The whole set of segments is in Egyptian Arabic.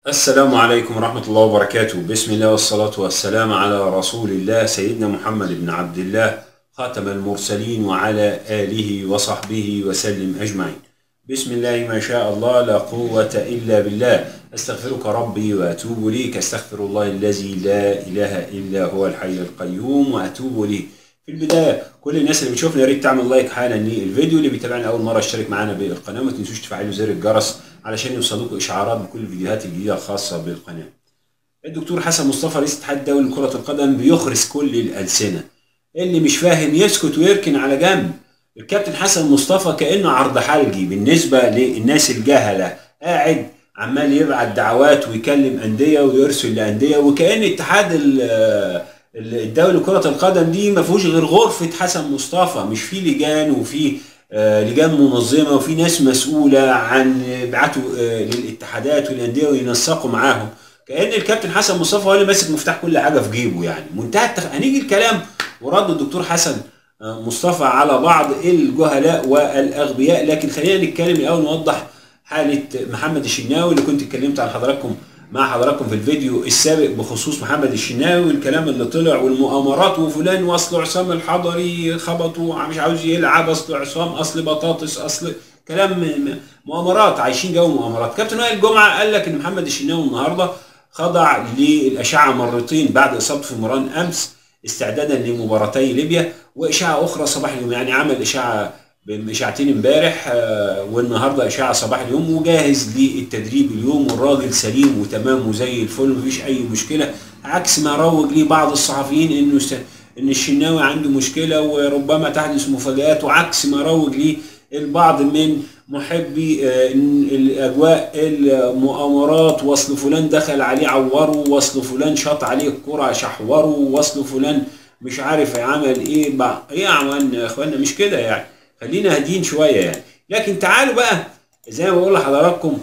السلام عليكم ورحمة الله وبركاته بسم الله والصلاة والسلام على رسول الله سيدنا محمد بن عبد الله خاتم المرسلين وعلى آله وصحبه وسلم أجمعين بسم الله ما شاء الله لا قوة إلا بالله أستغفرك ربي وأتوب إليك أستغفر الله الذي لا إله إلا هو الحي القيوم وأتوب إليه في البداية كل الناس اللي بتشوفنا يا ريت تعمل لايك حالا للفيديو اللي بيتابعنا أول مرة اشترك معانا بالقناة ما تنسوش تفعلوا زر الجرس علشان يوصلوكم إشعارات بكل الفيديوهات الجديدة الخاصة بالقناة. الدكتور حسن مصطفى رئيس الاتحاد الدولي لكرة القدم بيخرس كل الألسنة. اللي مش فاهم يسكت ويركن على جنب. الكابتن حسن مصطفى كأنه عرض حلقي بالنسبة للناس الجهلة قاعد عمال يبعت دعوات ويكلم أندية ويرسل لأندية وكأن اتحاد ال- الدولي لكرة القدم دي ما فيهوش غير غرفة حسن مصطفى مش في لجان وفي آه، لجان منظمة وفي ناس مسؤولة عن يبعتوا آه، للاتحادات والأندية وينسقوا معاهم كأن الكابتن حسن مصطفى هو اللي ماسك مفتاح كل حاجة في جيبه يعني منتهى التخ... هنيجي الكلام ورد الدكتور حسن آه، مصطفى على بعض الجهلاء والأغبياء لكن خلينا نتكلم الأول نوضح حالة محمد الشناوي اللي كنت اتكلمت عن حضراتكم مع حضراتكم في الفيديو السابق بخصوص محمد الشناوي والكلام اللي طلع والمؤامرات وفلان واصل عصام الحضري خبطوا مش عاوز يلعب اصل عصام اصل بطاطس اصل كلام م- م- مؤامرات عايشين جو مؤامرات كابتن وائل الجمعه قال لك ان محمد الشناوي النهارده خضع للاشعه مرتين بعد اصابته في مران امس استعدادا لمباراتي ليبيا واشعه اخرى صباح اليوم يعني عمل اشعه اشاعتين امبارح آه، والنهارده اشاعه صباح اليوم وجاهز للتدريب اليوم والراجل سليم وتمام وزي الفل مفيش اي مشكله عكس ما روج ليه بعض الصحفيين انه س- ان الشناوي عنده مشكله وربما تحدث مفاجات وعكس ما روج ليه البعض من محبي آه، إن الاجواء المؤامرات وصل فلان دخل عليه عوره وصل فلان شاط عليه الكره شحوره وصل فلان مش عارف عمل ايه بقى ايه يا عمان يا اخوانا مش كده يعني خلينا هاديين شويه يعني لكن تعالوا بقى زي ما بقول لحضراتكم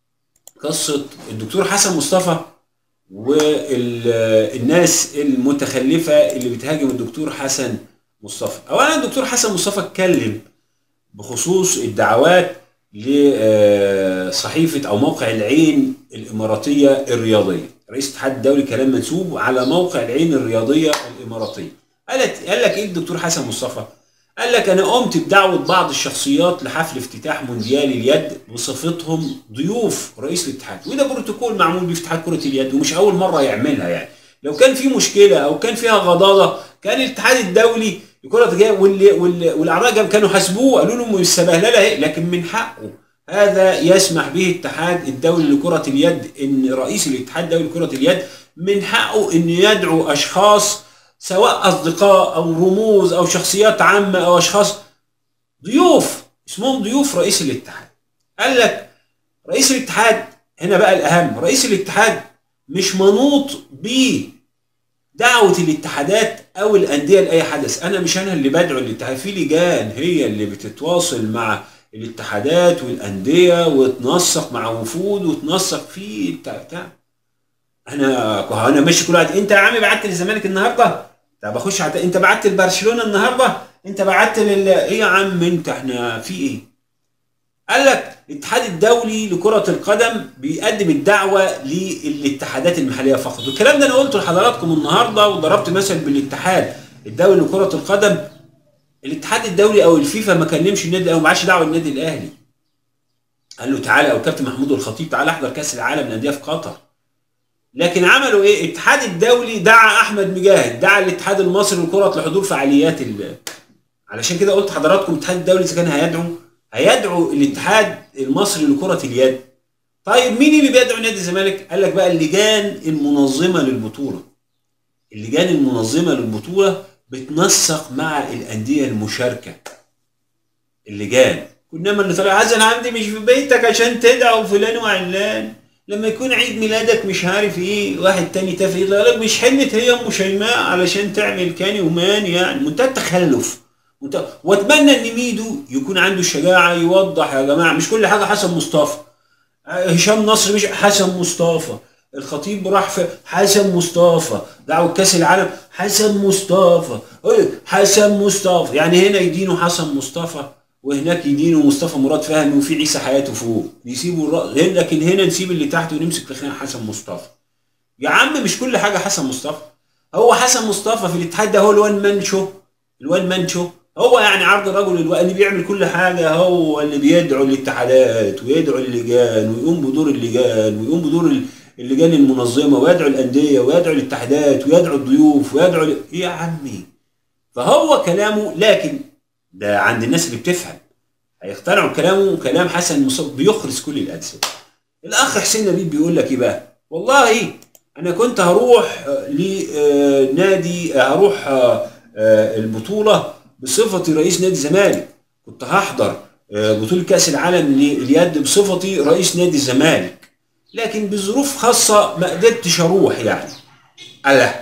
قصه الدكتور حسن مصطفى والناس المتخلفه اللي بتهاجم الدكتور حسن مصطفى اولا الدكتور حسن مصطفى اتكلم بخصوص الدعوات لصحيفه او موقع العين الاماراتيه الرياضيه رئيس الاتحاد الدولي كلام منسوب على موقع العين الرياضيه الاماراتيه قالت قال لك ايه الدكتور حسن مصطفى قال لك انا قمت بدعوه بعض الشخصيات لحفل افتتاح مونديال اليد بصفتهم ضيوف رئيس الاتحاد وده بروتوكول معمول بافتتاح كره اليد ومش اول مره يعملها يعني لو كان في مشكله او كان فيها غضاضه كان الاتحاد الدولي لكره اليد واللي واللي والاعضاء كانوا حاسبوه قالوا له مش سبهلله اهي لكن من حقه هذا يسمح به الاتحاد الدولي لكره اليد ان رئيس الاتحاد الدولي لكره اليد من حقه ان يدعو اشخاص سواء اصدقاء او رموز او شخصيات عامه او اشخاص ضيوف اسمهم ضيوف رئيس الاتحاد قال لك رئيس الاتحاد هنا بقى الاهم رئيس الاتحاد مش منوط بدعوه الاتحادات او الانديه لاي حدث انا مش انا اللي بدعو الاتحاد في لجان هي اللي بتتواصل مع الاتحادات والانديه وتنسق مع وفود وتنسق في بتاع بتاع انا انا ماشي كل واحد انت يا عم بعت للزمالك النهارده طب اخش على انت بعت لبرشلونه النهارده انت بعت لل ايه يا عم انت احنا في ايه قال لك الاتحاد الدولي لكرة القدم بيقدم الدعوة للاتحادات المحلية فقط والكلام ده انا قلته لحضراتكم النهاردة وضربت مثل بالاتحاد الدولي لكرة القدم الاتحاد الدولي او الفيفا ما كلمش النادي او ما عادش دعوة للنادي الاهلي قال له تعالى او الكابتن محمود الخطيب تعالى احضر كاس العالم للانديه في قطر لكن عملوا ايه؟ الاتحاد الدولي دعا احمد مجاهد، دعا الاتحاد المصري لكرة لحضور فعاليات ال... علشان كده قلت حضراتكم الاتحاد الدولي اذا كان هيدعو هيدعو الاتحاد المصري لكرة اليد. طيب مين اللي بيدعو نادي الزمالك؟ قال لك بقى اللجان المنظمة للبطولة. اللجان المنظمة للبطولة بتنسق مع الأندية المشاركة. اللجان كنا اللي طلع عايز انا عندي مش في بيتك عشان تدعو فلان وعلان لما يكون عيد ميلادك مش عارف ايه واحد تاني تافه يقول لك مش حنت هي ام شيماء علشان تعمل كاني ومان يعني منتهى التخلف منتهى واتمنى ان ميدو يكون عنده الشجاعه يوضح يا جماعه مش كل حاجه حسن مصطفى هشام نصر مش حسن مصطفى الخطيب راح في حسن مصطفى دعوة كاس العالم حسن مصطفى إيه؟ حسن مصطفى يعني هنا يدينوا حسن مصطفى وهناك يدينوا مصطفى مراد فهمي وفي عيسى حياته فوق يسيبوا الرأس لكن هنا نسيب اللي تحت ونمسك في خناق حسن مصطفى يا عم مش كل حاجه حسن مصطفى هو حسن مصطفى في الاتحاد ده هو الوان مان شو الوان مان شو هو يعني عرض الرجل الو- اللي بيعمل كل حاجه هو اللي بيدعو الاتحادات ويدعو اللجان ويقوم بدور اللجان ويقوم بدور ال- اللجان المنظمه ويدعو الانديه ويدعو الاتحادات ويدعو الضيوف ويدعو ال- إيه يا عمي فهو كلامه لكن ده عند الناس اللي بتفهم هيقتنعوا كلامه كلام حسن مصطفى بيخرس كل الالسنه الاخ حسين نبيل بيقول لك ايه بقى والله انا كنت هروح آه، لنادي آه، هروح آه، آه، البطوله بصفتي رئيس نادي الزمالك كنت هحضر آه، بطوله كاس العالم لليد بصفتي رئيس نادي الزمالك لكن بظروف خاصه ما قدرتش اروح يعني الله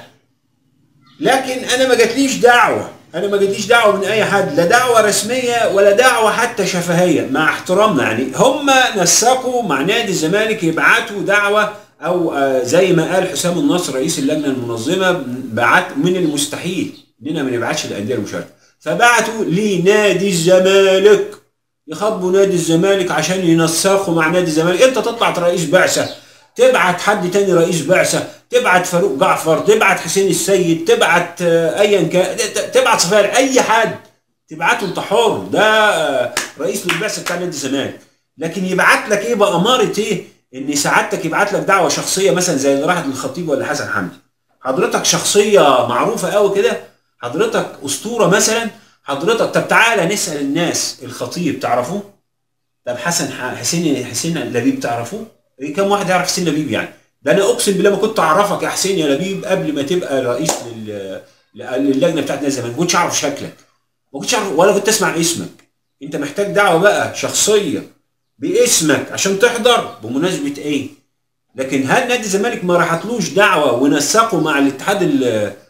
لكن انا ما جاتليش دعوه انا ما جاتليش دعوه من اي حد لا دعوه رسميه ولا دعوه حتى شفهيه مع احترامنا يعني هم نسقوا مع نادي الزمالك يبعتوا دعوه او آه، زي ما قال حسام النصر رئيس اللجنه المنظمه بعت من المستحيل اننا ما نبعتش الانديه المشاركه فبعتوا لنادي الزمالك يخاطبوا نادي الزمالك عشان ينسقوا مع نادي الزمالك انت تطلع رئيس بعثه تبعت حد تاني رئيس بعثه تبعت فاروق جعفر تبعت حسين السيد تبعت آه، ايا كان ت- تبعت صفار اي حد تبعته انت حر ده آه، رئيس للبعثه بتاع نادي الزمالك لكن يبعت لك ايه باماره ايه ان سعادتك يبعت لك دعوه شخصيه مثلا زي اللي راحت للخطيب ولا حسن حمدي حضرتك شخصيه معروفه قوي كده حضرتك اسطوره مثلا حضرتك طب تعالى نسال الناس الخطيب تعرفوه طب حسن ح- حسين حسين لبيب تعرفوه ايه كم واحد يعرف حسين لبيب يعني ده انا اقسم بالله ما كنت اعرفك يا حسين يا لبيب قبل ما تبقى رئيس لل... للجنه بتاعت نادي الزمالك ما كنتش اعرف شكلك ما كنتش اعرف ولا كنت اسمع اسمك انت محتاج دعوه بقى شخصيه باسمك عشان تحضر بمناسبه ايه لكن هل نادي الزمالك ما راحتلوش دعوه ونسقوا مع الاتحاد ال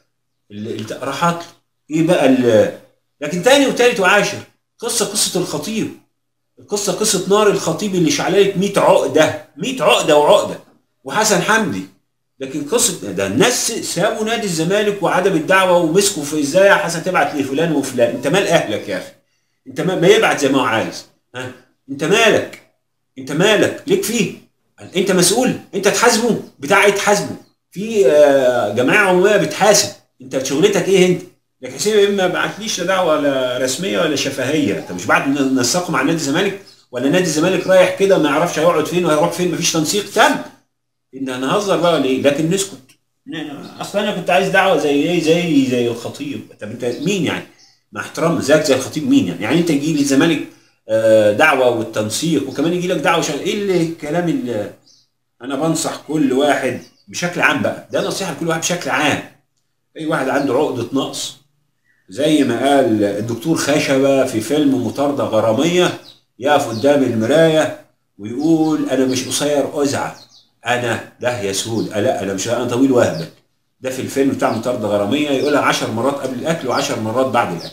ال- ال- راحت له. ايه بقى ال- لكن تاني وتالت وعاشر قصه قصه الخطيب القصه قصه نار الخطيب اللي شعللت 100 عقده 100 عقده وعقده وحسن حمدي لكن قصه ده الناس سابوا نادي الزمالك وعدم الدعوه ومسكوا في ازاي يا حسن تبعت لفلان وفلان انت مال اهلك يا اخي انت ما, ما يبعت زي ما هو عايز ها انت مالك انت مالك ليك فيه انت مسؤول انت تحاسبه بتاع ايه تحاسبه في آه، جماعه عموميه بتحاسب انت شغلتك ايه انت لكن حسين ما بعتليش لا دعوه لا رسميه ولا شفهيه انت مش بعد نسقه مع نادي الزمالك ولا نادي الزمالك رايح كده ما يعرفش هيقعد فين وهيروح فين مفيش تنسيق تم ان هنهزر بقى ولا ايه لكن نسكت ن- اصل انا كنت عايز دعوه زي ايه زي زي الخطيب طب انت مين يعني مع احترام زيك زي الخطيب مين يعني يعني انت يجي لي الزمالك آه، دعوه والتنسيق وكمان يجي لك دعوه شغل. ايه اللي الكلام اللي انا بنصح كل واحد بشكل عام بقى ده نصيحه لكل واحد بشكل عام اي واحد عنده عقده نقص زي ما قال الدكتور خشبه في فيلم مطارده غراميه يقف قدام المرايه ويقول انا مش قصير ازعه انا ده يسود لا انا مش انا طويل وهبل ده في الفيلم بتاع مطارده غراميه يقولها عشر مرات قبل الاكل وعشر مرات بعد الاكل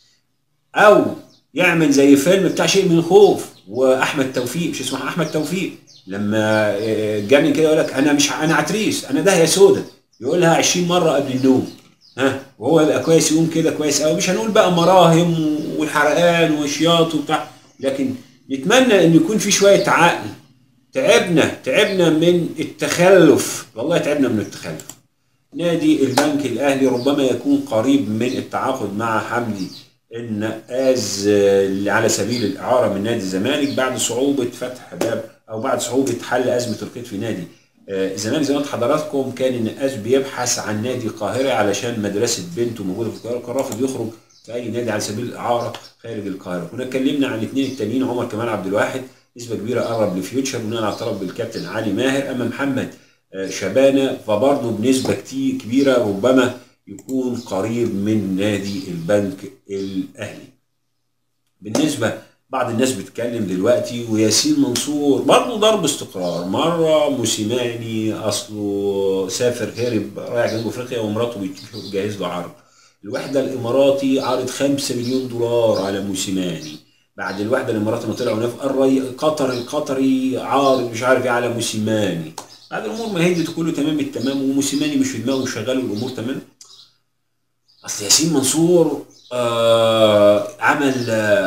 او يعمل زي فيلم بتاع شيء من الخوف واحمد توفيق مش اسمه احمد توفيق لما جاني كده يقول لك انا مش انا عتريس انا ده يا سودا يقولها 20 مره قبل النوم ها وهو يبقى كويس يقوم كده كويس قوي مش هنقول بقى مراهم والحرقان وشياط وبتاع لكن نتمنى ان يكون في شويه عقل تعبنا تعبنا من التخلف والله تعبنا من التخلف نادي البنك الاهلي ربما يكون قريب من التعاقد مع حمدي النقاز آه، على سبيل الاعاره من نادي الزمالك بعد صعوبه فتح باب او بعد صعوبه حل ازمه القيد في نادي آه، الزمالك زي ما قلت حضراتكم كان النقاش بيبحث عن نادي قاهري علشان مدرسه بنته موجوده في القاهره كان رافض يخرج في اي نادي على سبيل الاعاره خارج القاهره كنا اتكلمنا عن الاثنين التانيين عمر كمال عبد الواحد نسبه كبيره قرب لفيوتشر بناء على طلب بالكابتن علي ماهر اما محمد آه، شبانه فبرضه بنسبه كتير كبيره ربما يكون قريب من نادي البنك الاهلي بالنسبه بعض الناس بتتكلم دلوقتي وياسين منصور برضه ضرب استقرار مره موسيماني اصله سافر هرب رايح جنوب افريقيا ومراته بتجهز له عرض الوحده الاماراتي عارض 5 مليون دولار على موسيماني بعد الوحده الاماراتي ما طلعوا نف الري... قطر القطري عارض مش عارف ايه على موسيماني بعد الامور ما هدت كله تمام التمام وموسيماني مش في دماغه وشغال الامور تمام اصل ياسين منصور آه عمل آه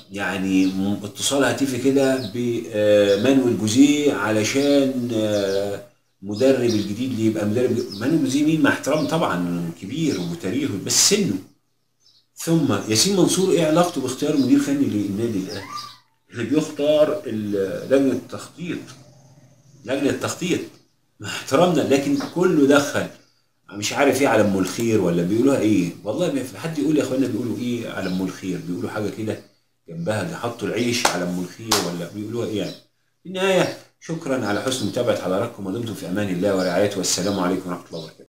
يعني م- اتصال هاتفي كده بمانويل جوزيه علشان آه، مدرب الجديد اللي يبقى مدرب مانويل جوزيه مين مع احترام طبعا كبير وتاريخه بس سنه ثم ياسين منصور ايه علاقته باختيار مدير فني للنادي الاهلي؟ اللي بيختار ال- لجنه التخطيط لجنه التخطيط مع احترامنا لكن كله دخل مش عارف ايه على ام الخير ولا بيقولوها ايه والله ما في حد يقول يا اخوانا بيقولوا ايه على ام الخير بيقولوا حاجه كده جنبها حطوا العيش على ام الخير ولا بيقولوها ايه يعني في النهايه شكرا على حسن متابعه حضراتكم ودمتم في امان الله ورعايته والسلام عليكم ورحمه الله وبركاته